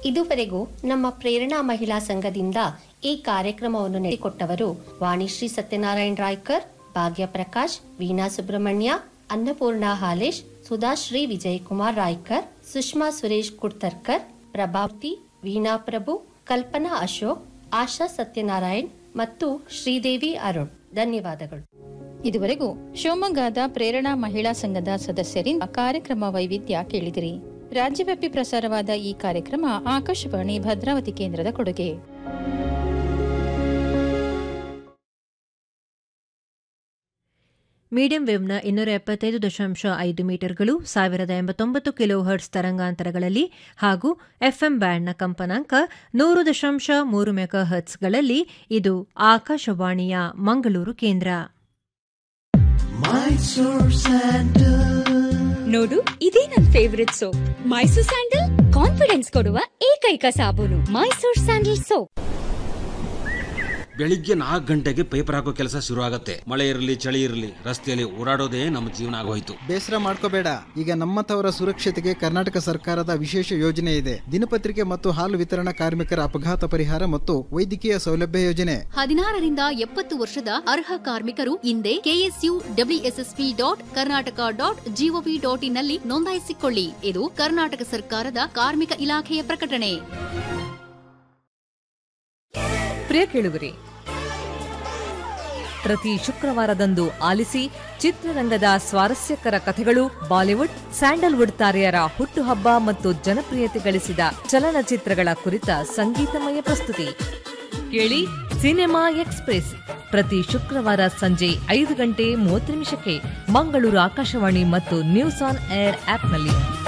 ಇದುವರೆಗೂ ನಮ್ಮ ಪ್ರೇರಣಾ ಮಹಿಳಾ ಸಂಘದಿಂದ ಈ ಕಾರ್ಯಕ್ರಮವನ್ನು ನಡೆಸಿಕೊಟ್ಟವರು ವಾಣಿಶ್ರೀ ಸತ್ಯನಾರಾಯಣ ರಾಯ್ಕರ್ ಭಾಗ್ಯ ಪ್ರಕಾಶ್ ವೀಣಾ ಸುಬ್ರಹ್ಮಣ್ಯ ಅನ್ನಪೂರ್ಣ ಹಾಲೇಶ್ ಸುಧಾಶ್ರೀ ವಿಜಯಕುಮಾರ್ ರಾಯ್ಕರ್ ಸುಷ್ಮಾ ಸುರೇಶ್ ಕುಡ್ತರ್ಕರ್ ಪ್ರಭಾವತಿ ವೀಣಾ ಪ್ರಭು ಕಲ್ಪನಾ ಅಶೋಕ್ ಆಶಾ ಸತ್ಯನಾರಾಯಣ್ ಮತ್ತು ಶ್ರೀದೇವಿ ಅರುಣ್ ಧನ್ಯವಾದಗಳು ಇದುವರೆಗೂ ಶಿವಮೊಗ್ಗದ ಪ್ರೇರಣಾ ಮಹಿಳಾ ಸಂಘದ ಸದಸ್ಯರಿಂದ ಕಾರ್ಯಕ್ರಮ ವೈವಿಧ್ಯ ಕೇಳಿದಿರಿ ರಾಜ್ಯವ್ಯಾಪಿ ಪ್ರಸಾರವಾದ ಈ ಕಾರ್ಯಕ್ರಮ ಆಕಾಶವಾಣಿ ಭದ್ರಾವತಿ ಕೇಂದ್ರದ ಕೊಡುಗೆ ಮೀಡಿಯಂ ವೇವ್ನ ಇನ್ನೂರ ಎಪ್ಪತ್ತೈದು ದಶಾಂಶ ಐದು ಮೀಟರ್ಗಳು ಸಾವಿರದ ಎಂಬತ್ತೊಂಬತ್ತು ಕಿಲೋ ಹರ್ಟ್ಸ್ ತರಂಗಾಂತರಗಳಲ್ಲಿ ಹಾಗೂ ಎಫ್ಎಂ ಬ್ಯಾಂಡ್ನ ಕಂಪನಾಂಕ ನೂರು ದಶಾಂಶ ಮೂರು ಮೆಗಾ ಹರ್ಟ್ಸ್ಗಳಲ್ಲಿ ಇದು ಆಕಾಶವಾಣಿಯ ಮಂಗಳೂರು ಕೇಂದ್ರ ನೋಡು ಇದೇ ನನ್ favourite soap Mysore sandal confidence ಕೊಡುವ ಏಕೈಕ ಸಾಬೂನು ಮೈಸೂರ್ ಸ್ಯಾಂಡಲ್ ಸೋಪ್ ಬೆಳಿಗ್ಗೆ ನಾಲ್ಕು ಗಂಟೆಗೆ ಪೇಪರ್ ಹಾಕೋ ಕೆಲಸ ಶುರು ಆಗತ್ತೆ ಮಳೆ ಇರಲಿ ಚಳಿ ಇರಲಿ ರಸ್ತೆಯಲ್ಲಿ ಓಡಾಡೋದೇ ನಮ್ಮ ಜೀವನ ಆಗೋಯ್ತು ಬೇಸರ ಮಾಡ್ಕೋಬೇಡ ಈಗ ನಮ್ಮಂಥವರ ಸುರಕ್ಷತೆಗೆ ಕರ್ನಾಟಕ ಸರ್ಕಾರದ ವಿಶೇಷ ಯೋಜನೆ ಇದೆ ದಿನಪತ್ರಿಕೆ ಮತ್ತು ಹಾಲು ವಿತರಣಾ ಕಾರ್ಮಿಕರ ಅಪಘಾತ ಪರಿಹಾರ ಮತ್ತು ವೈದ್ಯಕೀಯ ಸೌಲಭ್ಯ ಯೋಜನೆ ಹದಿನಾರರಿಂದ ಎಪ್ಪತ್ತು ವರ್ಷದ ಅರ್ಹ ಕಾರ್ಮಿಕರು ಹಿಂದೆ KSU WSSP dot Karnataka dot GOV dot ಇನ್ನಲ್ಲಿ ನೋಂದಾಯಿಸಿಕೊಳ್ಳಿ ಇದು ಕರ್ನಾಟಕ ಸರ್ಕಾರದ ಕಾರ್ಮಿಕ ಇಲಾಖೆಯ ಪ್ರಕಟಣೆ ಪ್ರಿಯ ಕೇಳುಗರೆ ಪ್ರತಿ ಶುಕ್ರವಾರದಂದು ಆಲಿಸಿ ಚಿತ್ರರಂಗದ ಸ್ವಾರಸ್ಯಕರ ಕಥೆಗಳು ಬಾಲಿವುಡ್ ಸ್ಯಾಂಡಲ್ವುಡ್ ತಾರೆಯರ ಹುಟ್ಟುಹಬ್ಬ ಮತ್ತು ಜನಪ್ರಿಯತೆ ಗಳಿಸಿದ ಚಲನಚಿತ್ರಗಳ ಕುರಿತ ಸಂಗೀತಮಯ ಪ್ರಸ್ತುತಿ ಕೇಳಿ ಸಿನಿಮಾ ಎಕ್ಸ್ಪ್ರೆಸ್ ಪ್ರತಿ ಶುಕ್ರವಾರ ಸಂಜೆ ಐದು ಗಂಟೆ ಮೂವತ್ತು ನಿಮಿಷಕ್ಕೆ ಮಂಗಳೂರು ಆಕಾಶವಾಣಿ ಮತ್ತು ನ್ಯೂಸ್ ಆನ್ ಏರ್ ಆಪ್ನಲ್ಲಿ